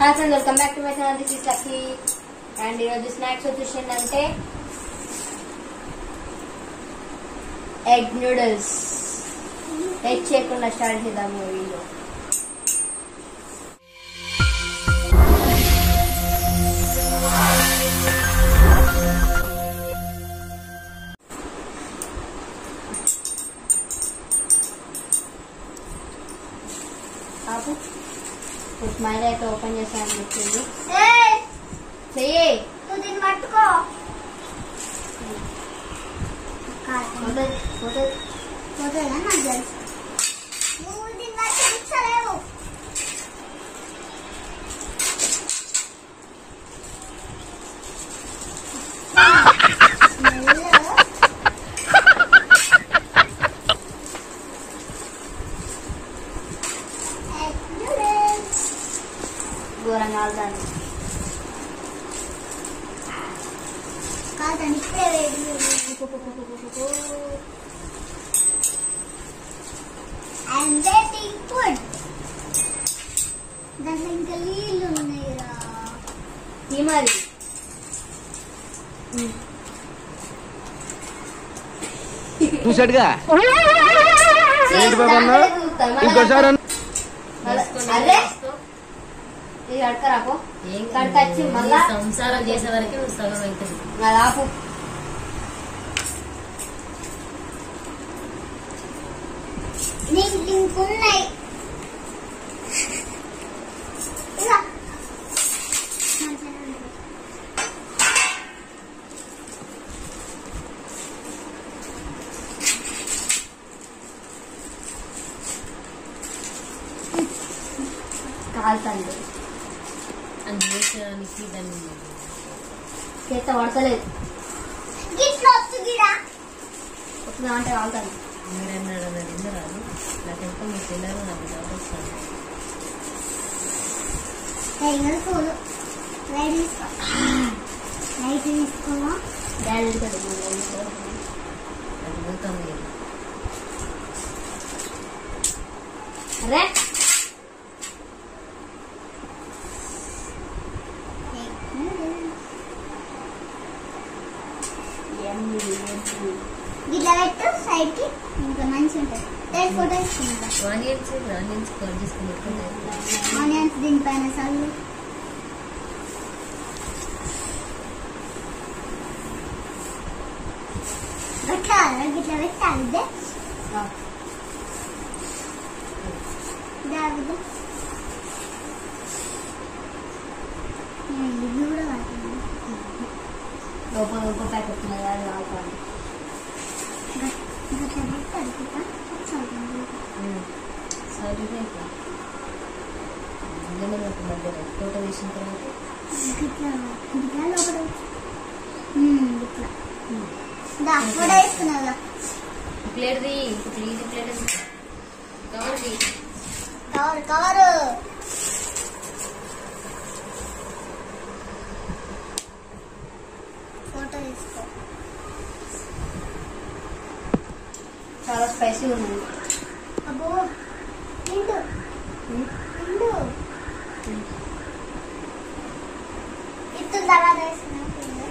Hi friend welcome back to my channel this is Lucky and ఈరోజు snacks వచ్చేసి ఏంటంటే egg noodles egg చేయకుండా start చేద్దాము వీడియో ఆపు ఇప్పుడు మైదా అయితే ఓపెన్ చేసాను చెప్పింది చెయ్యి పట్టుకో పోతుంది పోతుంది పోతుందా నాకు తెలుసు నువ్వు దీన్ని బట్టి ఉంచలేవు ఘోరంగా ఆడుతాను కాదండి ఇప్పుడే వేడి ఐఎమ్ వెయిటింగ్ ఫుడ్ దాంట్లో ఇంకా నీళ్ళు ఉన్నాయిరా ఈ మరి చూసాడుగా ఏంటి బాబు అన్న? ఇంకోసారి అన్న. అరే ఇది కడకరాపో ఏం కడకచ్చి మళ్ళా సంసారం చేసే వరకు నువ్వు సగం అవుతుంది అది ఆపు నీకు ఇంకున్నాయి ఇలా కాలుతుంది అని చేసేదానికి దాన్ని చేత పడతలేదు గిట్ల వద్దు గిడా వస్తుందా అంటే కాలుతుంది మీరన్నాడు అన్నది విన్నరాదు నాకెంత మీరు తిన్నారు నాకు డౌట్ వస్తుంది టైగర్ పూలు లైట్ తీసుకో లైట్ తీసుకోమా డాడీ వెళ్తాడు అది పోతుంది కదా. అరే గిట్ల పెట్టు సైడ్ కి ఇంకా మంచి ఉంటుంది రెండు ఫోటో తీసుకుంటా ఆనియన్స్ ఆనియన్స్ కట్ చేసుకుని పెట్టుకుంటే ఆనియన్స్ దీనిపైన చల్లు పెట్టాలి గిట్ల పెట్టాలి ఇదే ఇదే ఇదే ఇది కూడా కాదు లోపల లోపల ప్యాకెట్ ఉన్నది అది కాలుతుంది గిట్ల పెట్టాలి కదా చల్లండి సరే అందులో నాకు మధ్యలో ఫోటో తీసిన తర్వాత గిట్ల గిట్ల లోపల గిట్ల దా ఫోటో వేసుకున్నావు plate the please plate cover the cover cover photo తీసుకో చాలా స్పైసీ ఉంది అబ్బో నిండు నిండు ఇత్తు తర్వాత వేసుకున్నట్టుంది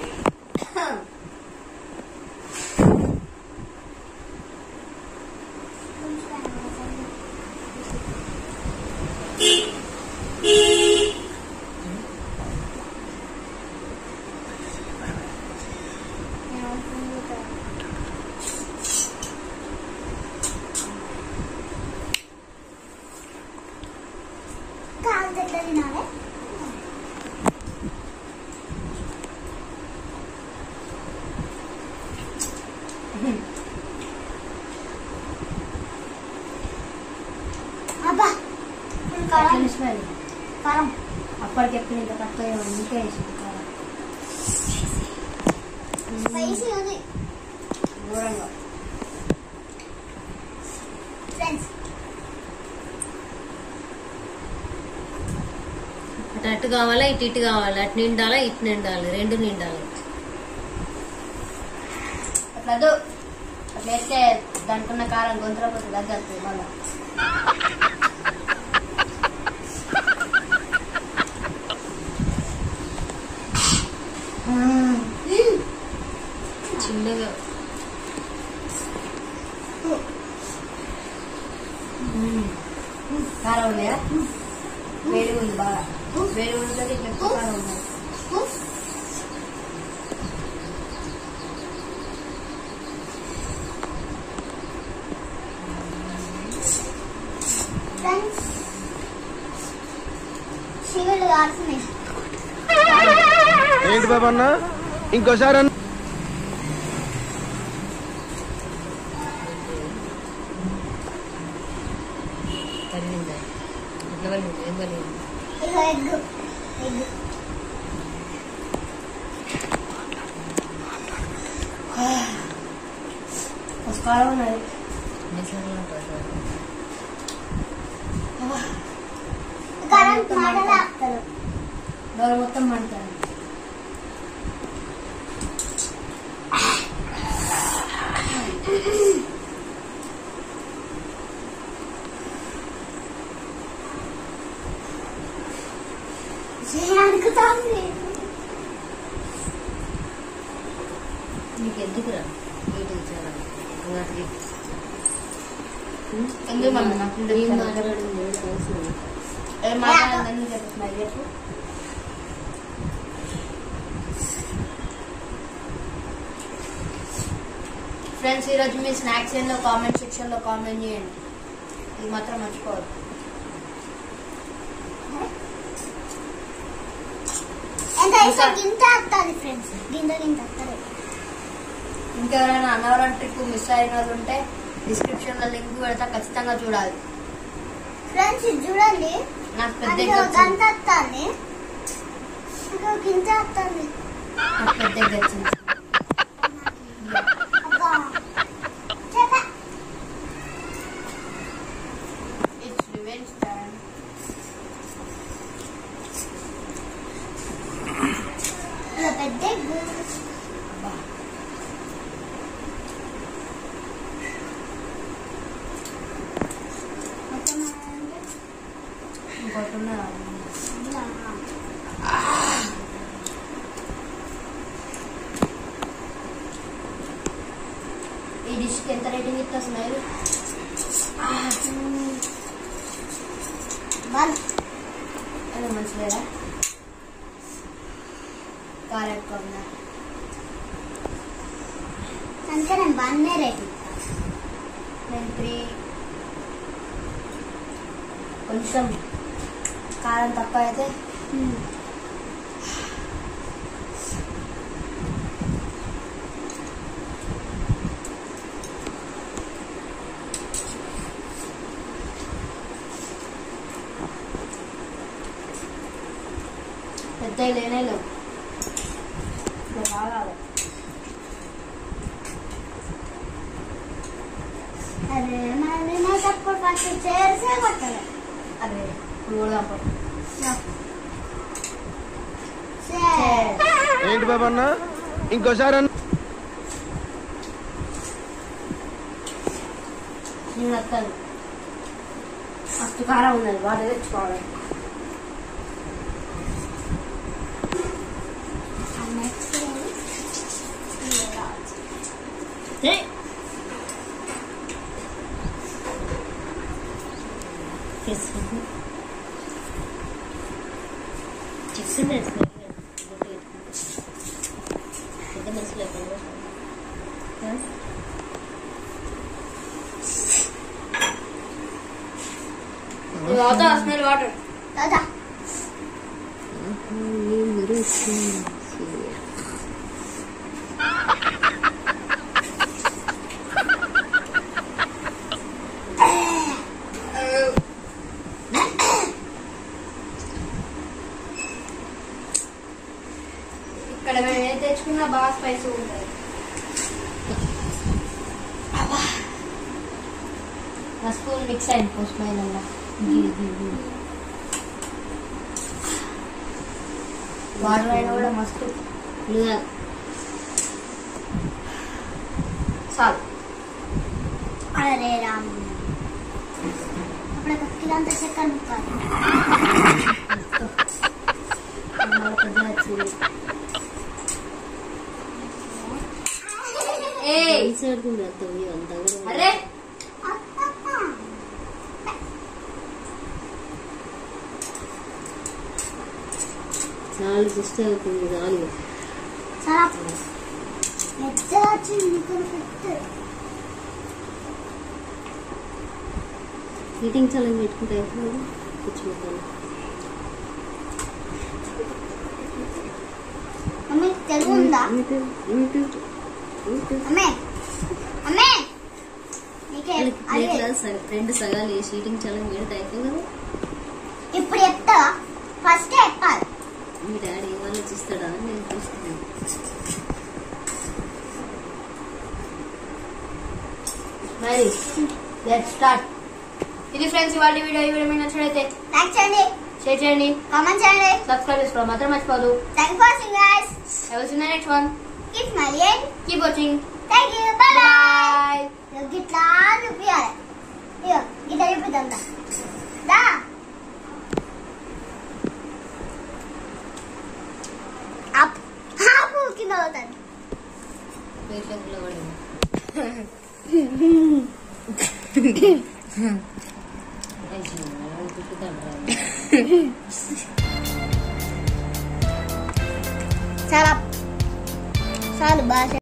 కాలు ఎట్లా తినాలి అబ్బా ఫుల్ కారం స్మెల్ కారం అప్పటికి ఎప్పుడు ఇంత తక్కువ ఇంకే వేసింది కారం. స్పైసీ ఉంది ఘోరంగా ఫ్రెండ్స్ అటు అటు కావాలా ఇటు ఇటు కావాలా అటు నిండాలా ఇటు నిండాలి రెండు నిండాలి అట్లా వద్దు. అట్లా వేస్తే దాంట్లో ఉన్న కారం గొంతులో పోతే దగ్గర మళ్ళా వేడి ఉంది బాగా వేడి ఉంటుంది ఇట్లా ఎక్కువ కారం ఉంది ఫ్రెండ్స్ శివులు కాల్సినాయి ఏంటి బాబు అన్న ఇంకోసారి అన్న పలిందా ఇట్లా పలింది ఏం పలింది ఇగో ఎగ్గు ఎగ్గు మస్తు కారం ఉన్నది నిజంగా ఉంటుంది. కరెంట్ మాటలు ఆపుతారు డోర్ మొత్తం మంటారు అనుకుతాంది నీకు ఎందుకురా వీటికి చాలా వాటికి ఎందుకు మమ్మీ నాకు ఏం తెలియదు. మాట్లాడింది అవసరం ఏం మాట్లాడాలని చెప్తున్నారు చెప్పు ఫ్రెండ్స్ ఈరోజు మీ స్నాక్స్ ఏందో కామెంట్ సెక్షన్లో కామెంట్ చేయండి ఇది మాత్రం మర్చిపోవద్దు ఎంత ఇస్తే గింత వస్తుంది ఫ్రెండ్స్ గింత గింత వస్తుంది ఇంకెవరైనా అన్నవరం ట్రిప్ మిస్ అయిన వాళ్ళు ఉంటే డిస్క్రిప్షన్లో లింక్ పెడతా ఖచ్చితంగా చూడాలి ఫ్రెండ్స్ ఇది చూడండి నాకు పెద్ద అది ఎగ్ ఒక వచ్చింది గంట వస్తుంది ఇంకో గింత వస్తుంది నాకు పెద్ద ఎగ్ వచ్చింది అబ్బా చెప్పా ఇట్స్ రివెంజ్ టైం ఇలా పెద్ద ఎగ్గు. మొత్తం అంటే ఇంకోటి ఉన్నదా? ఇలా. ఈ డిష్కి ఎంత రేటింగ్ ఇస్తా స్మైల్ మ్మ్. వన్ అది మంచిదేనా కారం ఎక్కువ ఉందా అందుకే నేను వన్నే రేట్ నేను త్రీ కొంచెం కారం తక్కువ అయితే పెద్ద లేనే లేవు ఇట్లా కాగాలి అరే మరి నాకు అప్పుడు ఫస్ట్ చేర్సే కొట్టాలి అరే ఇప్పుడు కూడా పంపడు. ఏంటి బాబు అన్న ఇంకోసారి అన్న నేను వస్తాను మస్తు కారం ఉన్నది వాటర్ తెచ్చుకోవాలి నెక్స్ట్ ఏయ్! చేస్తుంది. చేస్తుంది అసలు. పెద్ద మనసు లేకుండా వాటర్ స్మెల్ వాటర్ దాదా ఇక్కడ మేము ఏది తెచ్చుకున్నా బాగా స్పైసీ ఉంటుంది నా స్పూన్ మిక్స్ అయింది పోస్ట్ మైనల్లా వాటర్ అయినా కూడా మస్తు ఇదిగా చాలు అరే రామ్ అప్పుడు కిలంత చక్కెర ముక్కాలి మళ్ళీ పెద్దగా వచ్చింది ఏయ్ ఈసాడుతుంది అంత అంతా కూడా అరే చాలు దిష్టి అవుతుంది చాలు చాలా మెత్తగా వచ్చింది నీకు పెట్టు. హీటింగ్ ఛాలెంజ్ పెట్టుకుంటే అయిపోయింది కూర్చోబెట్టాలి మమ్మీ తెలుగు ఉందా యూట్యూబ్ యూట్యూబ్ యూట్యూబ్ అమ్మే అమ్మే నీకే అదే ప్లేట్లో సగ- రెండు సగాలు వేసి హీటింగ్ ఛాలెంజ్ పెడితే అయిపోయింది కదా ఇప్పుడు చెప్తావా ఫస్ట్ చెప్పాలి మీ డాడీ ఏం ఆలోచిస్తాడా అని నేను చూస్తున్నాను మరి లెట్ స్టార్ట్ ఇది ఫ్రెండ్స్ ఇవాళ వీడియో ఈ వీడియో మీకు నచ్చినట్లయితే లైక్ చేయండి షేర్ చేయండి కామెంట్ చేయండి సబ్స్క్రైబ్ చేసుకోవడం మాత్రం మర్చిపోదు థ్యాంక్ ఫర్ వాచింగ్ గైస్ ఎవరు next one keep smiling keep watching thank you bye bye bye గిట్లా చూపియాలి ఇగో గిట్లా చూపిద్దాం దా. దా అప్ ఆపు కింద అవుతుంది ఫేస్బుక్లో పడింది చాలా చాలు బాగా